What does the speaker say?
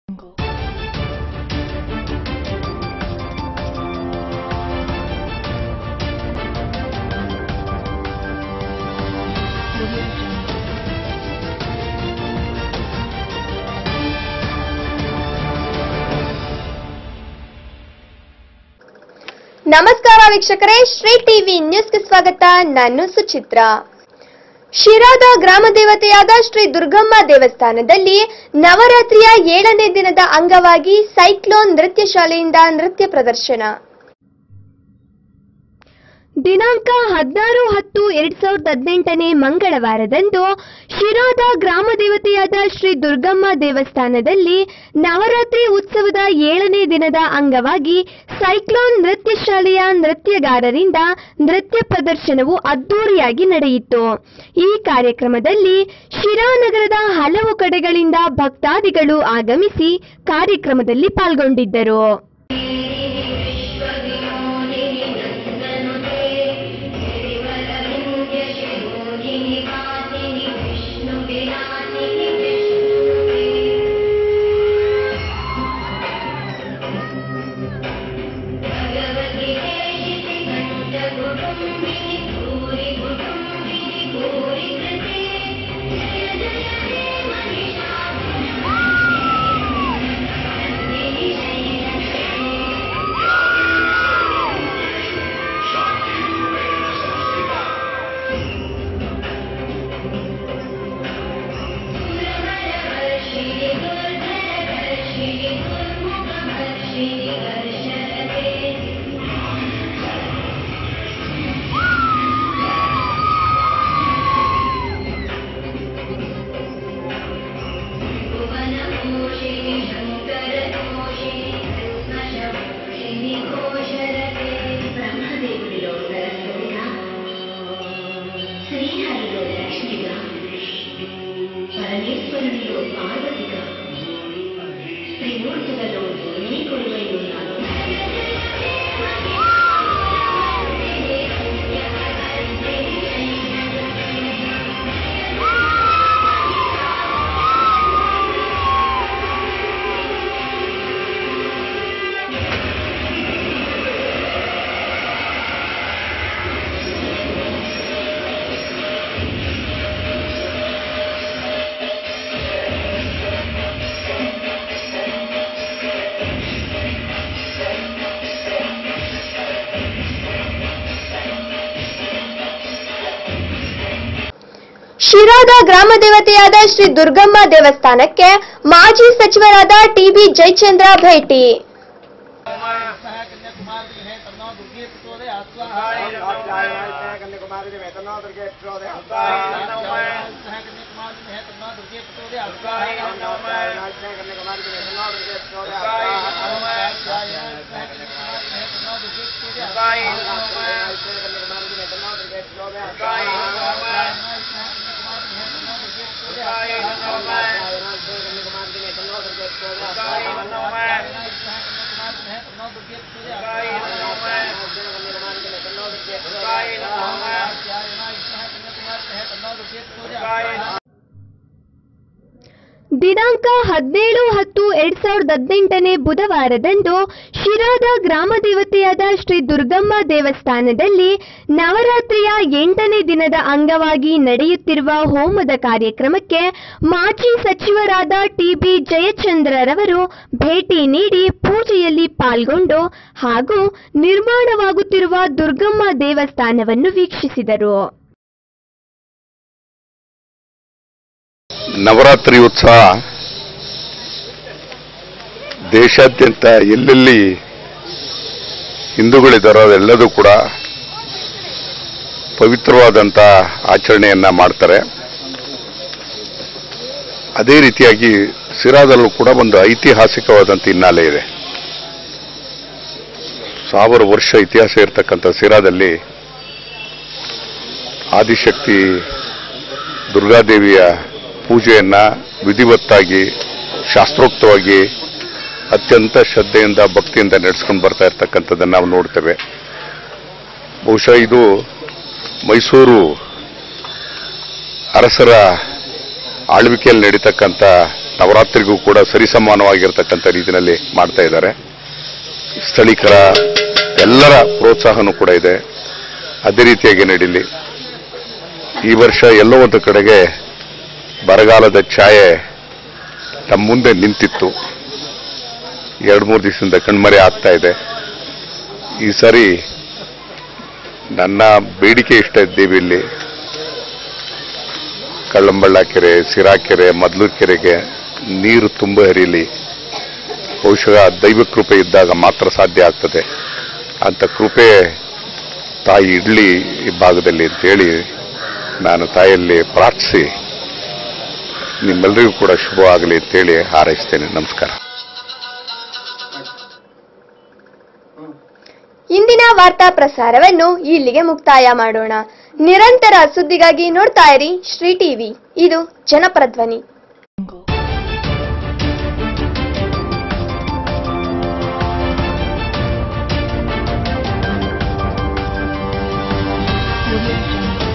ನಮಸ್ಕಾರ ವೀಕ್ಷಕರೇ ಶ್ರೀ ಟಿವಿ ನ್ಯೂಸ್ಗೆ ಸ್ವಾಗತ ನಾನು ಸುಚಿತ್ರ ಶಿರಾದ ಗ್ರಾಮ ದೇವತೆಯಾದ ಶ್ರೀ ದುರ್ಗಮ್ಮ ದೇವಸ್ಥಾನದಲ್ಲಿ ನವರಾತ್ರಿಯ ಏಳನೇ ದಿನದ ಅಂಗವಾಗಿ ಸೈಕ್ಲೋನ್ ನೃತ್ಯ ಶಾಲೆಯಿಂದ ನೃತ್ಯ ಪ್ರದರ್ಶನ ದಿನಾಂಕ ಹದಿನಾರು ಹತ್ತು ಎರಡ್ ಸಾವಿರದ ಹದಿನೆಂಟನೇ ಮಂಗಳವಾರದಂದು ಶಿರಾದ ಗ್ರಾಮ ದೇವತೆಯಾದ ಶ್ರೀ ದುರ್ಗಮ್ಮ ದೇವಸ್ಥಾನದಲ್ಲಿ ನವರಾತ್ರಿ ಉತ್ಸವದ ಏಳನೇ ದಿನದ ಅಂಗವಾಗಿ ಸೈಕ್ಲೋನ್ ನೃತ್ಯ ಶಾಲೆಯ ನೃತ್ಯಗಾರರಿಂದ ನೃತ್ಯ ಪ್ರದರ್ಶನವು ಅದ್ದೂರಿಯಾಗಿ ನಡೆಯಿತು ಈ ಕಾರ್ಯಕ್ರಮದಲ್ಲಿ ಶಿರಾ ನಗರದ ಹಲವು ಕಡೆಗಳಿಂದ ಭಕ್ತಾದಿಗಳು ಆಗಮಿಸಿ ಕಾರ್ಯಕ್ರಮದಲ್ಲಿ ಪಾಲ್ಗೊಂಡಿದ್ದರು బ్రహ్మదేవుడిలో సరస్వతిగా శ్రీహరిలో లక్ష్మిగా పరమేశ్వరునిలో పార్వతిగా త్రిమూర్తులలో నేనే కొలువై ఉన్నాను ಶಿರಾದ ಗ್ರಾಮ ದೇವತೆಯಾದ ಶ್ರೀ ದುರ್ಗಮ್ಮ ದೇವಸ್ಥಾನಕ್ಕೆ ಮಾಜಿ ಸಚಿವರಾದ ಟಿಬಿ ಜಯಚಂದ್ರ ಭೇಟಿ ದಿನಾಂಕ ಹದಿನೇಳು ಹತ್ತು ಎರಡ್ ಸಾವಿರದ ಹದಿನೆಂಟನೇ ಬುಧವಾರದಂದು ಶಿರಾದ ಗ್ರಾಮ ದೇವತೆಯಾದ ಶ್ರೀ ದುರ್ಗಮ್ಮ ದೇವಸ್ಥಾನದಲ್ಲಿ ನವರಾತ್ರಿಯ ಎಂಟನೇ ದಿನದ ಅಂಗವಾಗಿ ನಡೆಯುತ್ತಿರುವ ಹೋಮದ ಕಾರ್ಯಕ್ರಮಕ್ಕೆ ಮಾಜಿ ಸಚಿವರಾದ ಟಿಬಿ ಜಯಚಂದ್ರರವರು ಭೇಟಿ ನೀಡಿ ಪೂಜೆಯಲ್ಲಿ ಪಾಲ್ಗೊಂಡು ಹಾಗೂ ನಿರ್ಮಾಣವಾಗುತ್ತಿರುವ ದುರ್ಗಮ್ಮ ದೇವಸ್ಥಾನವನ್ನು ವೀಕ್ಷಿಸಿದರು ನವರಾತ್ರಿ ಉತ್ಸವ ದೇಶಾದ್ಯಂತ ಎಲ್ಲೆಲ್ಲಿ ಹಿಂದೂಗಳಿದ್ದಾರೋ ಅದೆಲ್ಲದೂ ಕೂಡ ಪವಿತ್ರವಾದಂಥ ಆಚರಣೆಯನ್ನ ಮಾಡ್ತಾರೆ ಅದೇ ರೀತಿಯಾಗಿ ಸಿರಾದಲ್ಲೂ ಕೂಡ ಒಂದು ಐತಿಹಾಸಿಕವಾದಂಥ ಹಿನ್ನೆಲೆ ಇದೆ ಸಾವಿರ ವರ್ಷ ಇತಿಹಾಸ ಇರತಕ್ಕಂಥ ಸಿರಾದಲ್ಲಿ ಆದಿಶಕ್ತಿ ದುರ್ಗಾದೇವಿಯ ಪೂಜೆಯನ್ನ ವಿಧಿವತ್ತಾಗಿ ಶಾಸ್ತ್ರೋಕ್ತವಾಗಿ ಅತ್ಯಂತ ಶ್ರದ್ಧೆಯಿಂದ ಭಕ್ತಿಯಿಂದ ನಡೆಸ್ಕೊಂಡು ಬರ್ತಾ ಇರ್ತಕ್ಕಂಥದ್ದನ್ನು ನಾವು ನೋಡ್ತೇವೆ ಬಹುಶಃ ಇದು ಮೈಸೂರು ಅರಸರ ಆಳ್ವಿಕೆಯಲ್ಲಿ ನಡೀತಕ್ಕಂಥ ನವರಾತ್ರಿಗೂ ಕೂಡ ಸರಿಸಮಾನವಾಗಿರ್ತಕ್ಕಂಥ ರೀತಿಯಲ್ಲಿ ಮಾಡ್ತಾ ಇದ್ದಾರೆ ಸ್ಥಳೀಕರ ಎಲ್ಲರ ಪ್ರೋತ್ಸಾಹನೂ ಕೂಡ ಇದೆ ಅದೇ ರೀತಿಯಾಗಿ ನಡೀಲಿ ಈ ವರ್ಷ ಎಲ್ಲೋ ಒಂದು ಕಡೆಗೆ ಬರಗಾಲದ ಛಾಯೆ ನಮ್ಮ ಮುಂದೆ ನಿಂತಿತ್ತು ಎರಡು ಮೂರು ದಿವಸದಿಂದ ಕಣ್ಮರೆ ಆಗ್ತಾ ಇದೆ ಈ ಸಾರಿ ನನ್ನ ಬೇಡಿಕೆ ಇಷ್ಟ ಇದ್ದೀವಿ ಇಲ್ಲಿ ಕಳ್ಳಂಬಳ್ಳ ಕೆರೆ ಸಿರಾ ಕೆರೆ ಮದ್ಲೂರು ಕೆರೆಗೆ ನೀರು ತುಂಬ ಹರಿಯಲಿ ಬಹುಶಃ ದೈವ ಕೃಪೆ ಇದ್ದಾಗ ಮಾತ್ರ ಸಾಧ್ಯ ಆಗ್ತದೆ ಅಂತ ಕೃಪೆ ತಾಯಿ ಇಡ್ಲಿ ಈ ಭಾಗದಲ್ಲಿ ಅಂತೇಳಿ ನಾನು ತಾಯಿಯಲ್ಲಿ ಪ್ರಾರ್ಥಿಸಿ ನಿಮ್ಮೆಲ್ಲರಿಗೂ ಕೂಡ ಶುಭವಾಗಲಿ ಅಂತೇಳಿ ಹಾರೈಸ್ತೇನೆ ನಮಸ್ಕಾರ ಇಂದಿನ ವಾರ್ತಾ ಪ್ರಸಾರವನ್ನು ಇಲ್ಲಿಗೆ ಮುಕ್ತಾಯ ಮಾಡೋಣ ನಿರಂತರ ಸುದ್ದಿಗಾಗಿ ನೋಡ್ತಾ ಇರಿ ಶ್ರೀ ಟಿವಿ ಇದು ಜನಪರ ಧ್ವನಿ Audio Jungle.